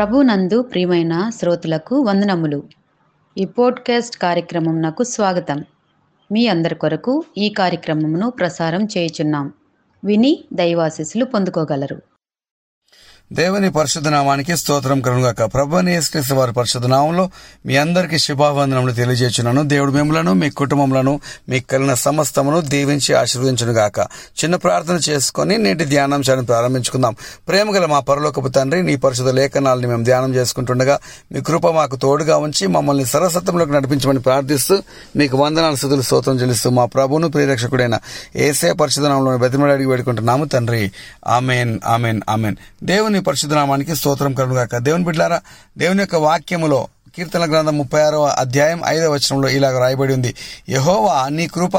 ప్రభునందు ప్రియమైన శ్రోతలకు వందనములు ఈ పోడ్కాస్ట్ కార్యక్రమం నాకు స్వాగతం మీ అందరి కొరకు ఈ కార్యక్రమమును ప్రసారం చేయుచున్నాం విని దైవాశీస్సులు పొందుకోగలరు దేవుని పరిశుద్ధ నామానికి స్తోత్రం కలుగాక ప్రభు యేసుక్రీస్తు వారి పరిశుద్ధ నామంలో మీ అందరికీ శుభావందనములు తెలియజేస్తున్నాను దేవుడు మిమ్మలను మీ కుటుంబములను మీకు కలిగిన సమస్తమును దీవించి ఆశీర్వదించును గాక చిన్న ప్రార్థన చేసుకుని నేటి ధ్యానాంశాన్ని ప్రారంభించుకుందాం ప్రేమగల మా పరలోకపు తండ్రి నీ పరిశుద్ధ లేఖనాలని మేము ధ్యానం చేసుకుంటుండగా మీ కృప మాకు తోడుగా ఉంచి మమ్మల్ని సరసత్వంలోకి నడిపించమని ప్రార్థిస్తూ మీకు వందనాలు స్థుతులు స్తోత్రం చెల్లిస్తూ మా ప్రభువును ప్రియరక్షకుడైన ఏసే పరిశుద్ధ నామంలో బతిమలాడి అడిగి వేడుకుంటున్నాము తండ్రి ఆమెన్ ఆమెన్ ఆమెన్ దేవుని పరిశుద్ధ నామానికి స్తోత్రం కలుగాక దేవుని బిడ్డారా దేవుని యొక్క వాక్యములో కీర్తన గ్రంథం ముప్పై ఆరవ అధ్యాయం ఐదవ వచనంలో ఇలాగ రాయబడి ఉంది యహోవా నీ కృప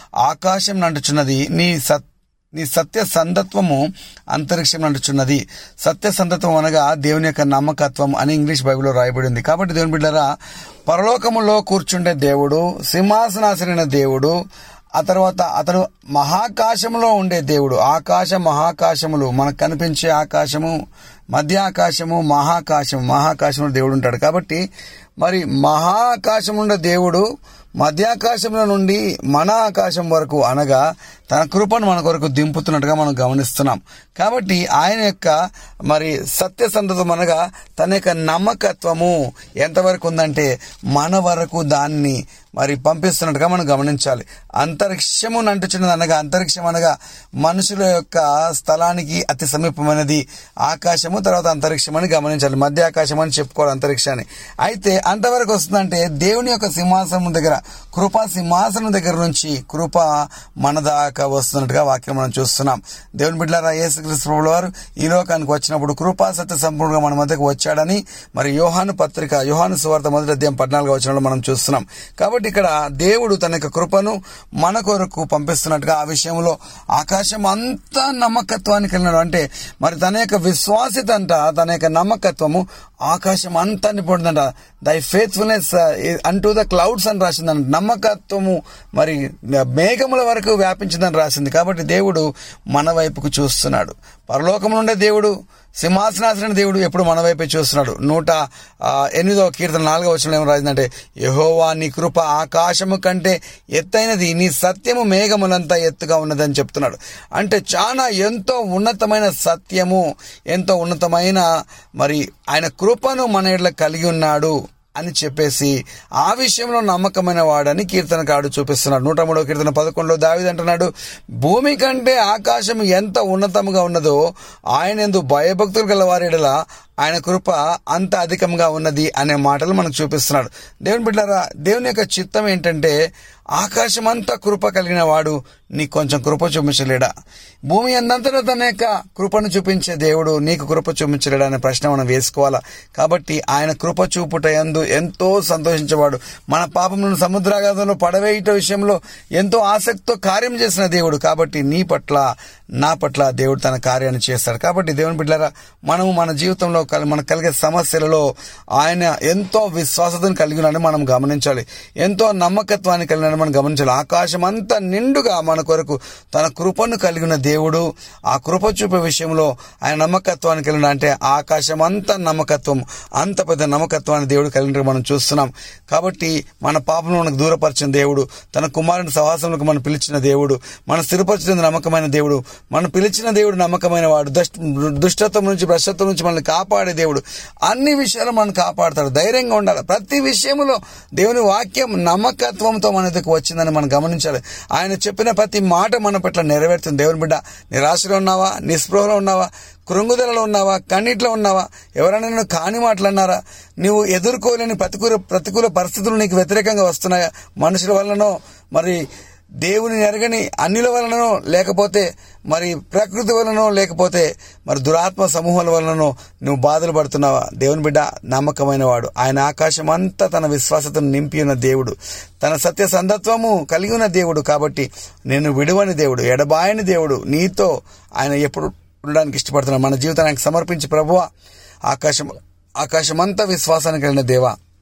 ఆకాశం నంటుచున్నది నీ సత్ నీ సత్య సందత్వము అంతరిక్షం నంటుచున్నది సత్య సందత్వం అనగా దేవుని యొక్క నమ్మకత్వం అని ఇంగ్లీష్ బైబిల్లో రాయబడి ఉంది కాబట్టి దేవుని బిడ్డారా పరలోకములో కూర్చుండే దేవుడు సింహాసనాసరైన దేవుడు ఆ తర్వాత అతను మహాకాశములో ఉండే దేవుడు ఆకాశ మహాకాశములు మనకు కనిపించే ఆకాశము మధ్య ఆకాశము మహాకాశము మహాకాశంలో దేవుడు ఉంటాడు కాబట్టి మరి మహాకాశం ఉండే దేవుడు మధ్యాకాశంలో నుండి మన ఆకాశం వరకు అనగా తన కృపను మన కొరకు దింపుతున్నట్టుగా మనం గమనిస్తున్నాం కాబట్టి ఆయన యొక్క మరి సత్యసంధతం అనగా తన యొక్క నమ్మకత్వము ఎంతవరకు ఉందంటే మన వరకు దాన్ని మరి పంపిస్తున్నట్టుగా మనం గమనించాలి అంతరిక్షము నంటుచున్నది అనగా అంతరిక్షం అనగా మనుషుల యొక్క స్థలానికి అతి సమీపమైనది ఆకాశము తర్వాత అంతరిక్షం అని గమనించాలి మధ్య ఆకాశం అని చెప్పుకోవాలి అంతరిక్షాన్ని అయితే అంతవరకు వస్తుందంటే దేవుని యొక్క సింహాసనం దగ్గర కృప సింహాసనం దగ్గర నుంచి కృప మన దాకా వస్తున్నట్టుగా వాక్యం మనం చూస్తున్నాం దేవుని బిడ్డారా యేసుక్రీస్తు ప్రభుల వారు ఈ లోకానికి వచ్చినప్పుడు కృపా సత్య సంపూర్ణంగా మన మధ్యకు వచ్చాడని మరి యోహాను పత్రిక యోహాను సువార్త మొదటి అధ్యాయం పద్నాలుగు వచ్చినప్పుడు మనం చూస్తున్నాం కాబట్టి ఇక్కడ దేవుడు తన యొక్క కృపను మన కొరకు పంపిస్తున్నట్టుగా ఆ విషయంలో ఆకాశం అంతా నమ్మకత్వానికి వెళ్ళినాడు అంటే మరి తన యొక్క విశ్వాసిత అంట తన యొక్క నమ్మకత్వము ఆకాశం అంతా నింపడుతుందంట దై ఫేత్ఫుల్నెస్ అంటూ ద క్లౌడ్స్ అని రాసిందంట నమ్మకత్వము మరి మేఘముల వరకు వ్యాపించిందని రాసింది కాబట్టి దేవుడు మన వైపుకు చూస్తున్నాడు పరలోకం నుండే దేవుడు సింహాసనాసన దేవుడు ఎప్పుడు మన వైపే చూస్తున్నాడు నూట ఎనిమిదవ కీర్తన నాలుగవ వచనంలో ఏమో రాసిందంటే యహోవా నీ కృప ఆకాశము కంటే ఎత్తైనది నీ సత్యము మేఘములంతా ఎత్తుగా ఉన్నదని చెప్తున్నాడు అంటే చాలా ఎంతో ఉన్నతమైన సత్యము ఎంతో ఉన్నతమైన మరి ఆయన కృపను మన ఇళ్ళ కలిగి ఉన్నాడు అని చెప్పేసి ఆ విషయంలో నమ్మకమైన వాడని కీర్తనకాడు చూపిస్తున్నాడు నూట మూడవ కీర్తన పదకొండులో దావిది అంటున్నాడు భూమి కంటే ఆకాశం ఎంత ఉన్నతంగా ఉన్నదో ఆయన ఎందు భయభక్తులు గల వారిడల ఆయన కృప అంత అధికంగా ఉన్నది అనే మాటలు మనకు చూపిస్తున్నాడు దేవుని బిడ్డారా దేవుని యొక్క చిత్తం ఏంటంటే ఆకాశం అంతా కృప కలిగిన వాడు నీకు కొంచెం కృప చూపించలేడా భూమి అందంతటా తన యొక్క కృపను చూపించే దేవుడు నీకు కృప చూపించలేడా అనే ప్రశ్న మనం వేసుకోవాలా కాబట్టి ఆయన కృప చూపుట ఎందు ఎంతో సంతోషించేవాడు మన పాపములను సముద్రాగాధంలో పడవేయట విషయంలో ఎంతో ఆసక్తితో కార్యం చేసిన దేవుడు కాబట్టి నీ పట్ల నా పట్ల దేవుడు తన కార్యాన్ని చేస్తాడు కాబట్టి దేవుని బిడ్డారా మనము మన జీవితంలో మనకు కలిగే సమస్యలలో ఆయన ఎంతో విశ్వాసతను కలిగి ఉన్నాడని మనం గమనించాలి ఎంతో నమ్మకత్వాన్ని కలిగిన మనం గమనించాలి ఆకాశం అంతా నిండుగా మన కొరకు తన కృపను కలిగిన దేవుడు ఆ కృప చూపే విషయంలో ఆయన నమ్మకత్వాన్ని కలిగిన అంటే ఆకాశం అంతా నమ్మకత్వం అంత పెద్ద నమ్మకత్వాన్ని దేవుడు కలిగిన మనం చూస్తున్నాం కాబట్టి మన పాపను మనకు దూరపరిచిన దేవుడు తన కుమారుని సహవాసంలోకి మనం పిలిచిన దేవుడు మన స్థిరపరిచిన నమ్మకమైన దేవుడు మనం పిలిచిన దేవుడు నమ్మకమైన వాడు దుష్టత్వం నుంచి భ్రష్టత్వం నుంచి మనల్ని కాపాడే దేవుడు అన్ని విషయాలు మనం కాపాడతాడు ధైర్యంగా ఉండాలి ప్రతి విషయంలో దేవుని వాక్యం నమ్మకత్వంతో మన దగ్గరకు వచ్చిందని మనం గమనించాలి ఆయన చెప్పిన ప్రతి మాట మన పట్ల నెరవేరుతుంది దేవుని బిడ్డ నిరాశలో ఉన్నావా నిస్పృహలో ఉన్నావా కృంగుదలలో ఉన్నావా కన్నీటిలో ఉన్నావా ఎవరైనా నేను కాని మాటలన్నారా నువ్వు ఎదుర్కోలేని ప్రతికూల ప్రతికూల పరిస్థితులు నీకు వ్యతిరేకంగా వస్తున్నాయా మనుషుల వల్లనో మరి దేవుని ఎరగని అన్నిల వలననో లేకపోతే మరి ప్రకృతి వలనో లేకపోతే మరి దురాత్మ సమూహాల వలననో నువ్వు బాధలు పడుతున్నావా దేవుని బిడ్డ నమ్మకమైన వాడు ఆయన ఆకాశం అంతా తన విశ్వాసతను నింపి ఉన్న దేవుడు తన సత్య సందత్వము కలిగి ఉన్న దేవుడు కాబట్టి నేను విడువని దేవుడు ఎడబాయని దేవుడు నీతో ఆయన ఎప్పుడు ఉండడానికి ఇష్టపడుతున్నాడు మన జీవితానికి సమర్పించి ప్రభువ ఆకాశం ఆకాశమంతా విశ్వాసానికి కలిగిన దేవా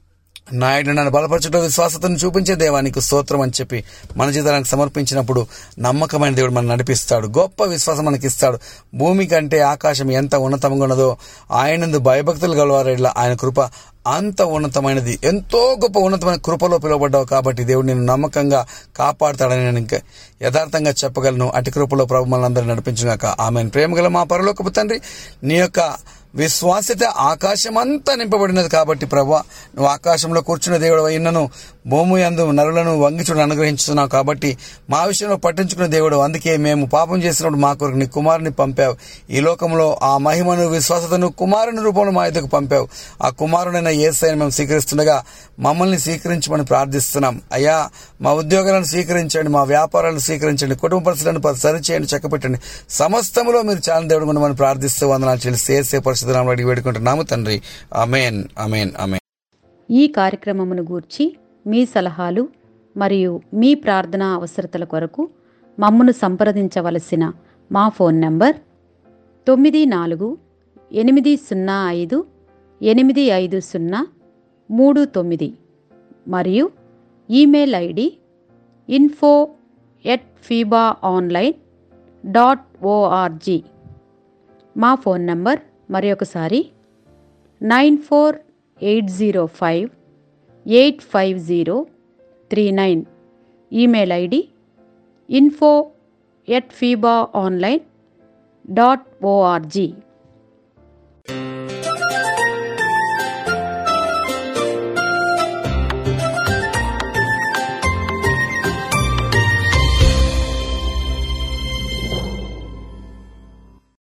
నాయుడు నన్ను బలపరచడం విశ్వాసతను చూపించే దేవానికి స్తోత్రం అని చెప్పి మన జీవితానికి సమర్పించినప్పుడు నమ్మకమైన దేవుడు మనం నడిపిస్తాడు గొప్ప విశ్వాసం మనకి ఇస్తాడు భూమి కంటే ఆకాశం ఎంత ఉన్నతంగా ఉన్నదో ఆయనందు భయభక్తులు గలవారేట్లా ఆయన కృప అంత ఉన్నతమైనది ఎంతో గొప్ప ఉన్నతమైన కృపలో పిలువబడ్డావు కాబట్టి దేవుడు నేను నమ్మకంగా కాపాడుతాడని నేను ఇంకా యథార్థంగా చెప్పగలను అటు కృపలో ప్రభు మనందరూ నడిపించుగాక ఆమె ప్రేమగల మా పరలోకపు తండ్రి నీ యొక్క విశ్వాసిత ఆకాశం అంతా నింపబడినది కాబట్టి ప్రభా నువ్వు ఆకాశంలో కూర్చున్న దేవుడు అయినను భూమి అందు నరులను వంగిచుడు అనుగ్రహించుతున్నావు కాబట్టి మా విషయంలో పట్టించుకున్న దేవుడు అందుకే మేము పాపం చేసినప్పుడు మా కొరకు నీ కుమారుని పంపావు ఈ లోకంలో ఆ మహిమను విశ్వాసతను కుమారుని రూపంలో మా ఎదుకు పంపావు ఆ కుమారుడైన ఏసైని మేము స్వీకరిస్తుండగా మమ్మల్ని స్వీకరించమని ప్రార్థిస్తున్నాం అయ్యా మా ఉద్యోగాలను స్వీకరించండి మా వ్యాపారాలను స్వీకరించండి కుటుంబ పరిస్థితులను సరిచేయండి చక్కపెట్టండి సమస్తములో మీరు చాలా దేవుడు మనం ప్రార్థిస్తూ వందనాలు చెల్లిస్తే ఏసే పరిస్థితులను అడిగి వేడుకుంటున్నాము తండ్రి అమేన్ అమేన్ అమేన్ ఈ కార్యక్రమమును గూర్చి మీ సలహాలు మరియు మీ ప్రార్థనా అవసరతల కొరకు మమ్మను సంప్రదించవలసిన మా ఫోన్ నంబర్ తొమ్మిది నాలుగు ఎనిమిది సున్నా ఐదు ఎనిమిది ఐదు సున్నా మూడు తొమ్మిది మరియు email ID info at FIBA online dot O R G మా ఫోన్ నంబర్ మరి ఒకసారి nine four eight zero five eight five zero three nine email ID info at FIBA online dot ORG